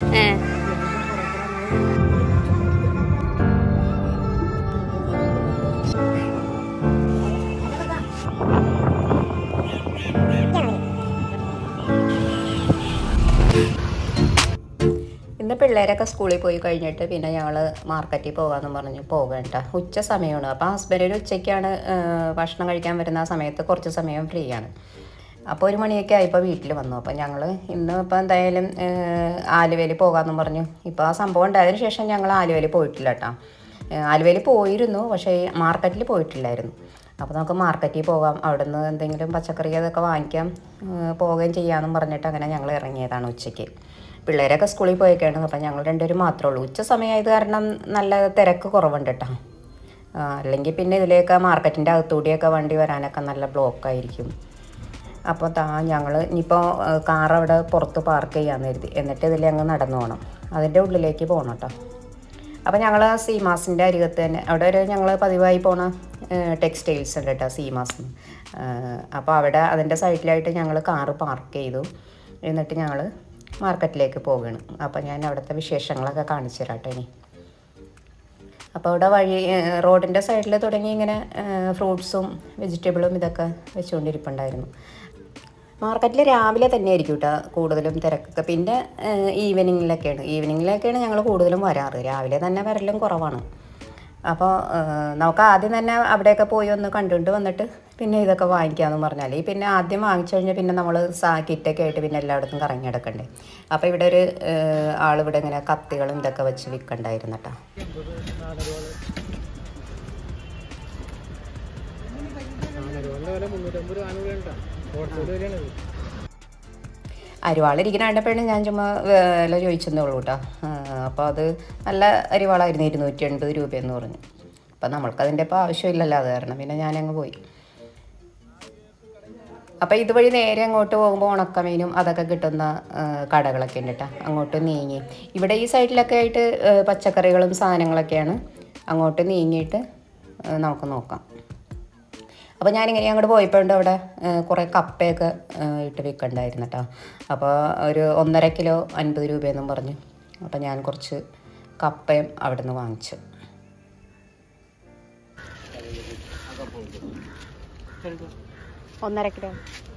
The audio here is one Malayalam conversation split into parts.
ഏ ഇന്ന് പിള്ളേരൊക്കെ സ്കൂളിൽ പോയി കഴിഞ്ഞിട്ട് പിന്നെ ഞങ്ങൾ മാർക്കറ്റിൽ പോകാമെന്ന് പറഞ്ഞു പോകണ്ട ഉച്ച സമയമാണ് അപ്പോൾ ഹസ്ബൻഡിന് ഉച്ചയ്ക്കാണ് ആ, ഭക്ഷണം കഴിക്കാൻ വരുന്ന ആ സമയത്ത് കുറച്ച് സമയം ഫ്രീ ആണ് അപ്പോൾ ഒരു മണിയൊക്കെ ആയപ്പോൾ വീട്ടിൽ വന്നു അപ്പോൾ ഞങ്ങൾ ഇന്ന് ഇപ്പോൾ എന്തായാലും ആലുവയിൽ പോകാമെന്ന് പറഞ്ഞു ഇപ്പോൾ ആ സംഭവം ഉണ്ടായതിനു ശേഷം ഞങ്ങൾ ആലുവയിൽ പോയിട്ടില്ല കേട്ടോ ആലുവയിൽ പോയിരുന്നു പക്ഷേ മാർക്കറ്റിൽ പോയിട്ടില്ലായിരുന്നു അപ്പോൾ നമുക്ക് മാർക്കറ്റിൽ പോകാം അവിടെ നിന്ന് എന്തെങ്കിലും പച്ചക്കറി അതൊക്കെ വാങ്ങിക്കാം ഏഹ് പോവുകയും ചെയ്യാമെന്നും പറഞ്ഞിട്ട് അങ്ങനെ ഞങ്ങൾ ഇറങ്ങിയതാണ് ഉച്ചയ്ക്ക് പിള്ളേരൊക്കെ സ്കൂളിൽ പോയേക്കാണ് അപ്പം ഞങ്ങൾ രണ്ടുപേരും മാത്രമേ ഉള്ളൂ ഉച്ച സമയമായത് കാരണം നല്ല തിരക്ക് കുറവുണ്ട് കേട്ടോ ആ, അല്ലെങ്കിൽ പിന്നെ ഇതിലേക്ക് മാർക്കറ്റിൻ്റെ അകത്തൂടിയൊക്കെ വണ്ടി വരാനൊക്കെ നല്ല ബ്ലോക്കായിരിക്കും അപ്പോൾ താ ഞങ്ങൾ ഇനിയിപ്പോൾ കാർ അവിടെ പുറത്ത് പാർക്ക് ചെയ്യാമെന്ന് കരുതി എന്നിട്ട് ഇതിൽ അങ്ങ് നടന്നു പോകണം അതിൻ്റെ ഉള്ളിലേക്ക് പോകണം കേട്ടോ അപ്പോൾ ഞങ്ങൾ സീമാസിൻ്റെ അരികത്ത് തന്നെ അവിടെ ഒരു ഞങ്ങൾ പതിവായി പോണ ടെക്സ്റ്റൈൽസ് ഉണ്ട് കേട്ടോ സീമാസ് അപ്പോൾ അവിടെ അതിൻ്റെ സൈഡിലായിട്ട് ഞങ്ങൾ കാറ് പാർക്ക് ചെയ്തു എന്നിട്ട് ഞങ്ങൾ മാർക്കറ്റിലേക്ക് പോവുകയാണ് അപ്പോൾ ഞാൻ അവിടുത്തെ വിശേഷങ്ങളൊക്കെ കാണിച്ചു തരാം കേട്ടോ ഇനി അപ്പോൾ അവിടെ വഴി റോഡിൻ്റെ സൈഡിൽ തുടങ്ങി ഇങ്ങനെ ഫ്രൂട്ട്സും വെജിറ്റബിളും ഇതൊക്കെ വെച്ചുകൊണ്ടിരിപ്പുണ്ടായിരുന്നു മാർക്കറ്റിൽ രാവിലെ തന്നെ ആയിരിക്കും കേട്ടോ കൂടുതലും തിരക്കൊക്കെ പിന്നെ ഈവനിങ്ങിലൊക്കെയാണ് ഈവനിങ്ങിലൊക്കെയാണ് ഞങ്ങൾ കൂടുതലും വരാറ് രാവിലെ തന്നെ വരലും കുറവാണ് അപ്പോൾ നമുക്ക് ആദ്യം തന്നെ അവിടെയൊക്കെ പോയി ഒന്ന് കണ്ടുകൊണ്ട് വന്നിട്ട് പിന്നെ ഇതൊക്കെ വാങ്ങിക്കാമെന്ന് പറഞ്ഞാൽ ഈ പിന്നെ ആദ്യം വാങ്ങിച്ചു കഴിഞ്ഞാൽ പിന്നെ നമ്മൾ സാ കിറ്റൊക്കെ ആയിട്ട് പിന്നെ എല്ലായിടത്തും കറങ്ങി കിടക്കണ്ടേ അപ്പോൾ ഇവിടെ ഒരു ആളിവിടെ ഇങ്ങനെ കത്തികളും ഇതൊക്കെ വെച്ച് വിൽക്കണ്ടായിരുന്നു കേട്ടോ അരിവാളിരിക്കുന്ന കണ്ടപ്പോഴാണ് ഞാൻ ചുമ്മാ വില ചോദിച്ചെന്നേ ഉള്ളൂ കേട്ടോ അപ്പോൾ അത് നല്ല അരിവാളായിരുന്നു ഇരുന്നൂറ്റി എൺപത് രൂപയെന്ന് പറഞ്ഞു അപ്പം നമ്മൾക്കതിൻ്റെ ഇപ്പോൾ ആവശ്യമില്ലല്ലോ അത് കാരണം പിന്നെ ഞാനങ്ങ് പോയി അപ്പോൾ ഇതുവഴി നേരെ അങ്ങോട്ട് പോകുമ്പോൾ ഉണക്കമീനും അതൊക്കെ കിട്ടുന്ന ആ, കടകളൊക്കെ ഉണ്ട് കേട്ടോ അങ്ങോട്ട് നീങ്ങി ഇവിടെ ഈ സൈഡിലൊക്കെ ആയിട്ട് ആ, പച്ചക്കറികളും സാധനങ്ങളൊക്കെയാണ് അങ്ങോട്ട് നീങ്ങിയിട്ട് ആ, നമുക്ക് നോക്കാം അപ്പോൾ ഞാനിങ്ങനെ അങ്ങോട്ട് പോയപ്പോഴുണ്ട് അവിടെ ആ, കുറേ കപ്പയൊക്കെ ആ, ഇട്ട് വിൽക്കണ്ടായിരുന്നു കേട്ടോ അപ്പോൾ ഒരു ഒന്നര കിലോ അൻപത് രൂപയെന്നും പറഞ്ഞു അപ്പോൾ ഞാൻ കുറച്ച് കപ്പയും അവിടെ നിന്ന് വാങ്ങിച്ചു ഒന്നര കിലോ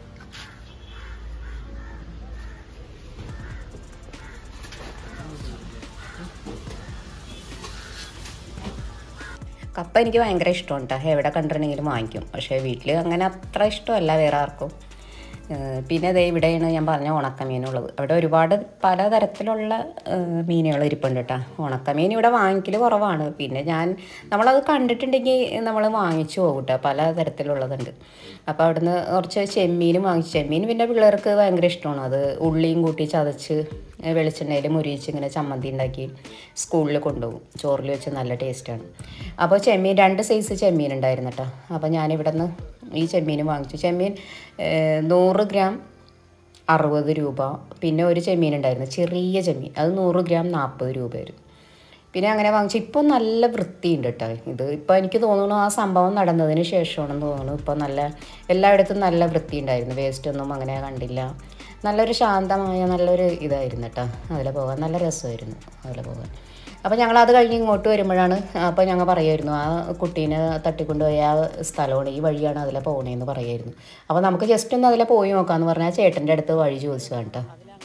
കപ്പ എനിക്ക് ഭയങ്കര ഇഷ്ടമാണ് കേട്ടോ എവിടെ കണ്ടിട്ടുണ്ടെങ്കിലും വാങ്ങിക്കും പക്ഷേ വീട്ടിൽ അങ്ങനെ അത്ര ഇഷ്ടമല്ല വേറെ ആർക്കും ഏഹ് പിന്നെ ദേ ഇവിടെയാണ് ഞാൻ പറഞ്ഞ ഉണക്കമീനുള്ളത് അവിടെ ഒരുപാട് പലതരത്തിലുള്ള ഏഹ് മീനുകൾ ഇരിപ്പുണ്ട് കേട്ടോ ഉണക്കമീൻ ഇവിടെ വാങ്ങിക്കൽ കുറവാണ് പിന്നെ ഞാൻ നമ്മളത് കണ്ടിട്ടുണ്ടെങ്കിൽ നമ്മൾ വാങ്ങിച്ചു പോകും കേട്ടോ പല തരത്തിലുള്ളതുണ്ട് അപ്പോൾ അവിടുന്ന് കുറച്ച് ചെമ്മീനും വാങ്ങിച്ചു ചെമ്മീൻ പിന്നെ പിള്ളേർക്ക് ഭയങ്കര ഇഷ്ടമാണ് അത് ഉള്ളിയും കൂട്ടി ചതച്ച് വെളിച്ചെണ്ണയിൽ മുരിയിച്ച് ഇങ്ങനെ ചമ്മന്തി ഉണ്ടാക്കി സ്കൂളിൽ കൊണ്ടുപോകും ചോറിൽ വെച്ച് നല്ല ടേസ്റ്റാണ് അപ്പോൾ ചെമ്മീൻ രണ്ട് സൈസ് ചെമ്മീൻ ഉണ്ടായിരുന്നു കേട്ടോ അപ്പോൾ ഞാനിവിടെ നിന്ന് ഈ ചെമ്മീൻ വാങ്ങിച്ചു ചെമ്മീൻ ഏഹ്, നൂറ് ഗ്രാം അറുപത് രൂപ പിന്നെ ഒരു ചെമ്മീൻ ഉണ്ടായിരുന്നു ചെറിയ ചെമ്മീൻ അത് നൂറ് ഗ്രാം നാൽപ്പത് രൂപ വരും പിന്നെ അങ്ങനെ വാങ്ങിച്ചു ഇപ്പം നല്ല വൃത്തിയുണ്ട് കേട്ടോ ഇത് ഇപ്പോൾ എനിക്ക് തോന്നുന്നു ആ സംഭവം നടന്നതിന് ശേഷമാണെന്ന് തോന്നുന്നു ഇപ്പോൾ നല്ല എല്ലായിടത്തും നല്ല വൃത്തിയുണ്ടായിരുന്നു വേസ്റ്റ് ഒന്നും അങ്ങനെ കണ്ടില്ല നല്ലൊരു ശാന്തമായ നല്ലൊരു ഇതായിരുന്നു കേട്ടോ അതിൽ പോകാൻ നല്ല രസമായിരുന്നു അതിൽ പോകാൻ അപ്പോൾ ഞങ്ങൾ അത് കഴിഞ്ഞ് ഇങ്ങോട്ട് വരുമ്പോഴാണ് അപ്പോൾ ഞങ്ങൾ പറയുമായിരുന്നു ആ കുട്ടീനെ തട്ടിക്കൊണ്ടുപോയ ആ സ്ഥലമാണ് ഈ വഴിയാണ് അതിലെ പോകണേന്ന് പറയുമായിരുന്നു അപ്പോൾ നമുക്ക് ജസ്റ്റ് ഒന്ന് അതിലെ പോയി നോക്കാമെന്ന് പറഞ്ഞാൽ ചേട്ടൻ്റെ അടുത്ത് വഴി ചോദിച്ചതാണ് കേട്ടോ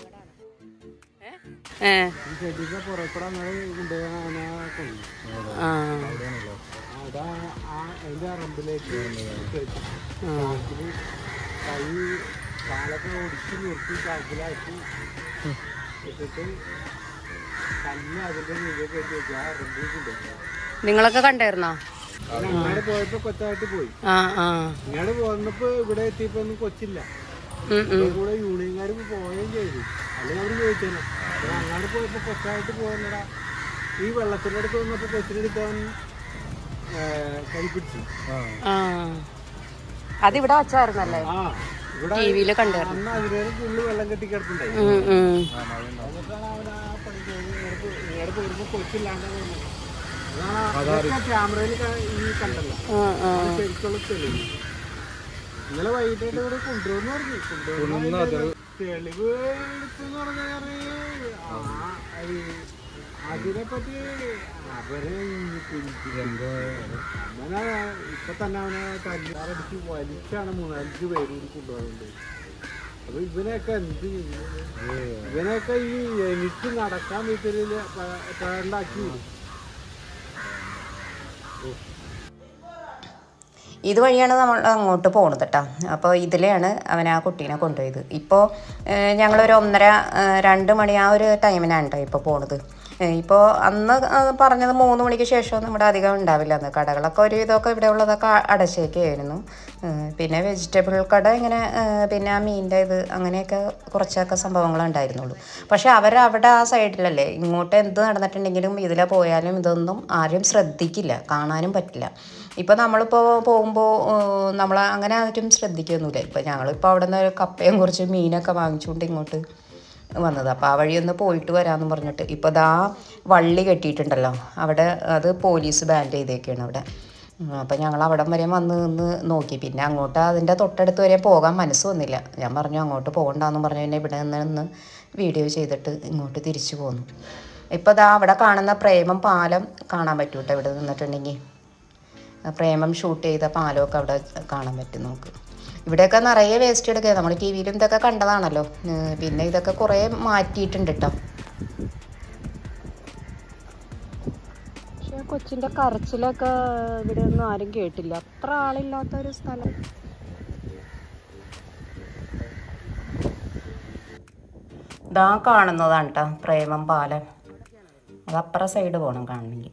ഏ ചെടിക്ക് പുറപ്പെടാൻ കൊണ്ടുപോകാൻ ആ അതാ ആ അതിന്റെ അറമ്പിലേക്ക് ചാക്കില് കൈ കാലൊക്കെ ഒടിച്ച് നിർത്തി ചാക്കിലാക്കി ഇട്ടിട്ട് കല്ല് അതിന്റെ മീതെ കെട്ടി വെച്ചു ആ അറമ്പിലേക്ക് കൊണ്ടുപോയി നിങ്ങളൊക്കെ കണ്ടായിരുന്നോ അങ്ങോട്ട് പോയപ്പോ കൊച്ചായിട്ട് പോയി ആ ആ ഇങ്ങോട്ട് പോന്നപ്പോ ഇവിടെ എത്തിയപ്പോ ഒന്നും കൊച്ചില്ല ഉം, ഉം. ഇവരുടെ കൂടെ യൂണിയൻകാർ പോവുകയും ചെയ്തു അല്ലെങ്കിൽ അവർ ചോദിച്ചേനെ അപ്പൊ അങ്ങോട്ട് പോയപ്പോ കൊച്ചായിട്ട് പോകുന്നടാ ഈ വെള്ളത്തിന്റെ അടുത്ത് വന്നപ്പോ കൊച്ചിന്റെ അടുത്ത് അവൻ കൈ പിടിച്ചു ആ അതിവിടെ വച്ചായിരുന്നല്ലേ ആ ഇവിടെ ടി വിയിൽ കണ്ടായിരുന്നു അന്ന് അതിനേരം ഫുള്ള് വെള്ളം കെട്ടി കിടപ്പുണ്ടായി ഉം, ഉം. എന്നിട്ടാണ് അവൻ ആ പണി ചെയ്ത് ഇങ്ങോട്ട് പോരുമ്പോ കൊച്ചില്ലാണ്ടാ പോകുന്നത് അതാണ് ക്യാമറയിൽ ഈ കണ്ടല്ലോ ആ, ആ. അത് ശരിക്കുള്ള തെളിവ് ഇന്നലെ വൈകിട്ടായിട്ട് ഇവിടെ കൊണ്ടുവന്ന് പറഞ്ഞു കൊണ്ടുവന്ന് തെളിവ് എടുത്തെന്ന് പറഞ്ഞാൽ അതിനെപ്പറ്റി അവരെ ഈ കുഞ്ഞിരന്തോ അവനെ ഇപ്പൊ തന്നെ അവനെ തല്ലാറടിച്ച് വലിച്ചാണ് മൂന്നാലഞ്ച് പേര് കൂടി കൊണ്ടുപോകുന്നത് അപ്പൊ ഇവനെയൊക്കെ എന്ത് ചെയ്യും? ഇവനെയൊക്കെ ഈ എനിക്ക് നടക്കാൻ വീട്ടില് പേണ്ടാക്കി വിടും ഇതുവഴിയാണ് നമ്മൾ അങ്ങോട്ട് പോകുന്നത് കേട്ടോ അപ്പോൾ ഇതിലെയാണ് അവൻ ആ കുട്ടീനെ കൊണ്ടുപോയത് ഇപ്പോൾ ഞങ്ങളൊരു ഒന്നര ഏഹ്, രണ്ട് മണി ആ ഒരു ടൈമിനാണ് കേട്ടോ ഇപ്പോൾ പോണത് ഇപ്പോൾ അന്ന് ആ പറഞ്ഞത് മൂന്ന് മണിക്ക് ശേഷം നമ്മുടെ അധികം ഉണ്ടാവില്ല അന്ന് കടകളൊക്കെ ഒരു ഇതൊക്കെ ഇവിടെ ഉള്ളതൊക്കെ അടച്ചേക്കായിരുന്നു ഏഹ്, പിന്നെ വെജിറ്റബിൾ കട ഇങ്ങനെ ഏഹ്, പിന്നെ ആ മീനിൻ്റെ ഇത് അങ്ങനെയൊക്കെ കുറച്ചൊക്കെ സംഭവങ്ങൾ ഉണ്ടായിരുന്നുള്ളൂ പക്ഷേ അവർ അവിടെ ആ സൈഡിലല്ലേ ഇങ്ങോട്ട് എന്ത് നടന്നിട്ടുണ്ടെങ്കിലും ഇതിലെ പോയാലും ഇതൊന്നും ആരും ശ്രദ്ധിക്കില്ല കാണാനും പറ്റില്ല ഇപ്പോൾ നമ്മളിപ്പോൾ പോകുമ്പോൾ നമ്മൾ അങ്ങനെ ആരും ശ്രദ്ധിക്കൊന്നുമില്ല ഇപ്പോൾ ഞങ്ങളിപ്പോൾ അവിടെ നിന്ന് ഒരു കപ്പയും കുറച്ച് മീനൊക്കെ വാങ്ങിച്ചുകൊണ്ട് ഇങ്ങോട്ട് വന്നത് അപ്പോൾ ആ വഴി ഒന്ന് പോയിട്ട് വരാമെന്ന് പറഞ്ഞിട്ട് ഇപ്പോൾ ദാ വള്ളി കെട്ടിയിട്ടുണ്ടല്ലോ അവിടെ അത് പോലീസ് ബാൻ ചെയ്തേക്കാണ് അവിടെ അപ്പോൾ ഞങ്ങൾ അവിടം വരെ വന്ന് നിന്ന് നോക്കി പിന്നെ അങ്ങോട്ട് അതിൻ്റെ തൊട്ടടുത്ത് വരെ പോകാൻ മനസ്സ് വന്നില്ല ഞാൻ പറഞ്ഞു അങ്ങോട്ട് പോകണ്ടെന്ന് പറഞ്ഞു പിന്നെ ഇവിടെ നിന്ന് നിന്ന് വീഡിയോ ചെയ്തിട്ട് ഇങ്ങോട്ട് തിരിച്ചു പോന്നു ഇപ്പോൾ ദാ അവിടെ കാണുന്ന പ്രേമം പാലം കാണാൻ പറ്റൂട്ടോ ഇവിടെ നിന്നിട്ടുണ്ടെങ്കിൽ പ്രേമം ഷൂട്ട് ചെയ്ത പാലമൊക്കെ അവിടെ കാണാൻ പറ്റും നമുക്ക് ഇവിടെയൊക്കെ നിറയെ വേസ്റ്റ് എടുക്കുക നമ്മൾ ടി വിയിലും ഇതൊക്കെ കണ്ടതാണല്ലോ ഏർ പിന്നെ ഇതൊക്കെ കുറേ മാറ്റിയിട്ടുണ്ട് കേട്ടോ പക്ഷെ കൊച്ചിന്റെ കരച്ചിലൊക്കെ ഇവിടെ ഒന്നും ആരും കേട്ടില്ല അത്ര ആളില്ലാത്ത ഒരു സ്ഥലം ഇതാ കാണുന്നതാണ് കേട്ടോ പ്രേമം പാലം അത് അപ്പുറ സൈഡ് പോകണം കാണണമെങ്കിൽ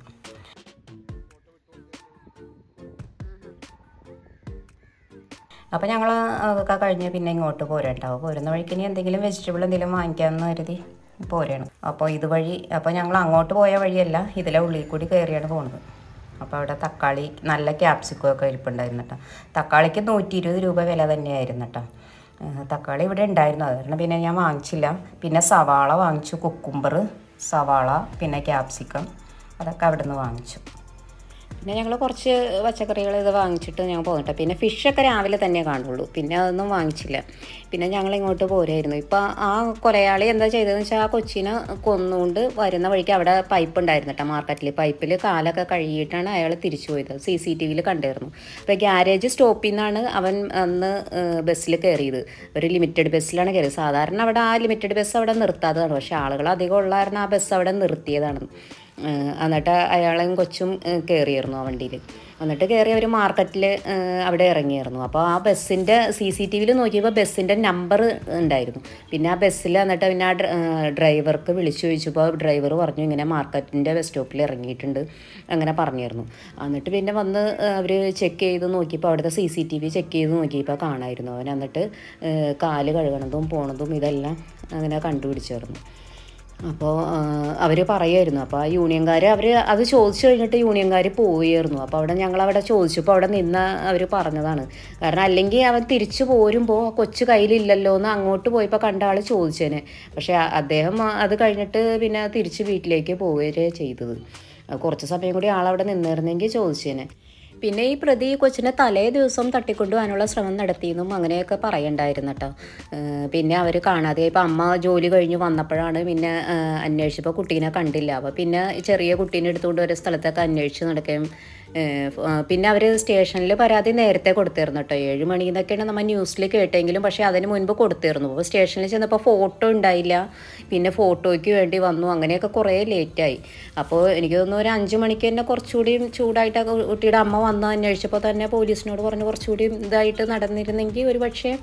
അപ്പോൾ ഞങ്ങൾ അതൊക്കെ കഴിഞ്ഞ് പിന്നെ ഇങ്ങോട്ട് പോരണ്ടാവും പോരുന്ന വഴിക്ക് ഇനി എന്തെങ്കിലും വെജിറ്റബിൾ എന്തെങ്കിലും വാങ്ങിക്കാമെന്ന് കരുതി പോരുകയാണ് അപ്പോൾ ഇതുവഴി അപ്പോൾ ഞങ്ങൾ അങ്ങോട്ട് പോയ വഴിയല്ല ഇതിലെ ഉള്ളിൽ കൂടി കയറിയാണ് പോണത് അപ്പോൾ അവിടെ തക്കാളി നല്ല ക്യാപ്സിക്കം ഒക്കെ ഇരിപ്പുണ്ടായിരുന്നു കേട്ടോ തക്കാളിക്ക് നൂറ്റി ഇരുപത് രൂപ വില തന്നെയായിരുന്നു കേട്ടോ ഏഹ് തക്കാളി ഇവിടെ ഉണ്ടായിരുന്നു അത് കാരണം പിന്നെ ഞാൻ വാങ്ങിച്ചില്ല പിന്നെ സവാള വാങ്ങിച്ചു കുക്കുംബർ സവാള പിന്നെ ക്യാപ്സിക്കം അതൊക്കെ അവിടെ നിന്ന് വാങ്ങിച്ചു പിന്നെ ഞങ്ങൾ കുറച്ച് പച്ചക്കറികൾ ഇത് വാങ്ങിച്ചിട്ട് ഞങ്ങൾ പോകട്ടെ പിന്നെ ഫിഷൊക്കെ രാവിലെ തന്നെ കാണുള്ളൂ പിന്നെ അതൊന്നും വാങ്ങിച്ചില്ല പിന്നെ ഞങ്ങൾ ഇങ്ങോട്ട് പോരായിരുന്നു ഇപ്പം ആ കൊലയാളി എന്താ ചെയ്തതെന്ന് വെച്ചാൽ ആ കൊച്ചിനെ കൊന്നുകൊണ്ട് വരുന്ന വഴിക്ക് അവിടെ പൈപ്പ് ഉണ്ടായിരുന്നു കേട്ടോ മാർക്കറ്റിൽ പൈപ്പിൽ കാലൊക്കെ കഴുകിയിട്ടാണ് അയാൾ തിരിച്ചു പോയത് സി സി ടി വിയിൽ കണ്ടായിരുന്നു അപ്പോൾ ഗ്യാരേജ് സ്റ്റോപ്പിൽ നിന്നാണ് അവൻ അന്ന് ബസ്സിൽ കയറിയത് ഒരു ലിമിറ്റഡ് ബസ്സിലാണ് കയറിയത് സാധാരണ അവിടെ ആ ലിമിറ്റഡ് ബസ് അവിടെ നിർത്താത്തതാണ് പക്ഷേ ആളുകൾ അധികം ഉള്ള കാരണം ആ ബസ് അവിടെ നിർത്തിയതാണ് ഏഹ് എന്നിട്ട് അയാളെയും കൊച്ചും ഏഹ് കയറിയായിരുന്നു ആ വണ്ടിയിൽ എന്നിട്ട് കയറി അവർ മാർക്കറ്റിൽ അവിടെ ഇറങ്ങിയായിരുന്നു അപ്പോൾ ആ ബസ്സിൻ്റെ സി സി ടി വിയിൽ നോക്കിയപ്പോൾ ബസ്സിൻ്റെ നമ്പർ ഉണ്ടായിരുന്നു പിന്നെ ആ ബസ്സിൽ എന്നിട്ട് പിന്നെ ആ ഡ്ര- ഏഹ് ഡ്രൈവർക്ക് വിളിച്ചു ചോദിച്ചപ്പോൾ ഡ്രൈവർ പറഞ്ഞു ഇങ്ങനെ മാർക്കറ്റിൻ്റെ ബസ് സ്റ്റോപ്പിൽ ഇറങ്ങിയിട്ടുണ്ട് അങ്ങനെ പറഞ്ഞിരുന്നു എന്നിട്ട് പിന്നെ വന്ന് അവർ ചെക്ക് ചെയ്ത് നോക്കിയപ്പോൾ അവിടുത്തെ സി സി ടി വി ചെക്ക് ചെയ്ത് നോക്കിയപ്പോൾ കാണായിരുന്നു അവൻ എന്നിട്ട് ഏഹ് കാല് കഴുകണതും പോണതും ഇതെല്ലാം അങ്ങനെ കണ്ടുപിടിച്ചായിരുന്നു അപ്പോൾ അവർ പറയുമായിരുന്നു അപ്പോൾ ആ യൂണിയൻകാർ അവർ അത് ചോദിച്ചു കഴിഞ്ഞിട്ട് യൂണിയൻകാർ പോയിരുന്നു അപ്പോൾ അവിടെ ഞങ്ങൾ അവിടെ ചോദിച്ചപ്പോൾ അവിടെ നിന്ന് അവർ പറഞ്ഞതാണ് കാരണം അല്ലെങ്കിൽ അവൻ തിരിച്ചു പോരുമ്പോൾ ആ കൊച്ചു കയ്യിലില്ലല്ലോ എന്ന് അങ്ങോട്ട് പോയപ്പോൾ കണ്ട ആൾ ചോദിച്ചേനെ പക്ഷേ അ- അദ്ദേഹം ആ- അത് കഴിഞ്ഞിട്ട് പിന്നെ തിരിച്ച് വീട്ടിലേക്ക് പോവുകയേ ചെയ്തത് അത് കുറച്ച് സമയം കൂടി ആളവിടെ നിന്നിരുന്നെങ്കിൽ ചോദിച്ചേനെ പിന്നെ ഈ പ്രതി ഈ കൊച്ചിനെ തലേ ദിവസം തട്ടിക്കൊണ്ടുപോകാനുള്ള ശ്രമം നടത്തിയെന്നും അങ്ങനെയൊക്കെ പറയണ്ടായിരുന്നു കേട്ടോ ഏഹ് പിന്നെ അവർ കാണാതെ ഇപ്പം അമ്മ ജോലി കഴിഞ്ഞ് വന്നപ്പോഴാണ് പിന്നെ ഏഹ് അന്വേഷിച്ചപ്പോൾ കുട്ടീനെ കണ്ടില്ല അപ്പോൾ പിന്നെ ചെറിയ കുട്ടീനെ എടുത്തുകൊണ്ട് ഒരു സ്ഥലത്തൊക്കെ അന്വേഷിച്ച് നടക്കുകയും ഏഹ് ഫ്- ആ, പിന്നെ അവർ സ്റ്റേഷനിൽ പരാതി നേരത്തെ കൊടുത്തിരുന്നു കേട്ടോ ഏഴ് മണി എന്നൊക്കെയാണ് നമ്മൾ ന്യൂസിൽ കേട്ടെങ്കിലും പക്ഷേ അതിന് മുൻപ് കൊടുത്തിരുന്നു അപ്പോൾ സ്റ്റേഷനിൽ ചെന്നപ്പോൾ ഫോട്ടോ ഉണ്ടായില്ല പിന്നെ ഫോട്ടോയ്ക്ക് വേണ്ടി വന്നു അങ്ങനെയൊക്കെ കുറേ ലേറ്റായി അപ്പോൾ എനിക്ക് തോന്നുന്നു ഒരു അഞ്ച് മണിക്ക് തന്നെ കുറച്ചുകൂടി ചൂടായിട്ട് ആ കു- കുട്ടിയുടെ അമ്മ വന്ന് അന്വേഷിച്ചപ്പോൾ തന്നെ പോലീസിനോട് പറഞ്ഞ് കുറച്ചുകൂടി ഇതായിട്ട് നടന്നിരുന്നെങ്കിൽ ഒരു പക്ഷേ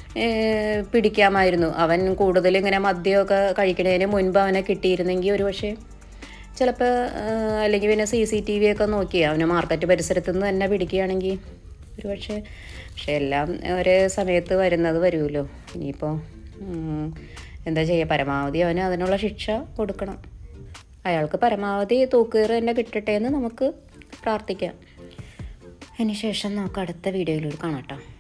ഏഹ് പിടിക്കാമായിരുന്നു അവൻ കൂടുതൽ ഇങ്ങനെ മദ്യമൊക്കെ കഴിക്കണതിന് മുൻപ് അവനെ കിട്ടിയിരുന്നെങ്കിൽ ഒരു പക്ഷേ ചിലപ്പോൾ അല്ലെങ്കിൽ പിന്നെ സി സി ടി വി ഒക്കെ നോക്കി അവനെ മാർക്കറ്റ് പരിസരത്ത് നിന്ന് തന്നെ പിടിക്കുകയാണെങ്കിൽ ഒരു പക്ഷേ പക്ഷെ എല്ലാം ഒരേ സമയത്ത് വരുന്നത് വരുമല്ലോ ഇനിയിപ്പോൾ ഉം, എന്താ ചെയ്യുക പരമാവധി അവന് അതിനുള്ള ശിക്ഷ കൊടുക്കണം അയാൾക്ക് പരമാവധി തൂക്കുകയറ് തന്നെ കിട്ടട്ടെ എന്ന് നമുക്ക് പ്രാർത്ഥിക്കാം അതിനുശേഷം നമുക്ക് അടുത്ത വീഡിയോയിലൂടെ കാണാം കേട്ടോ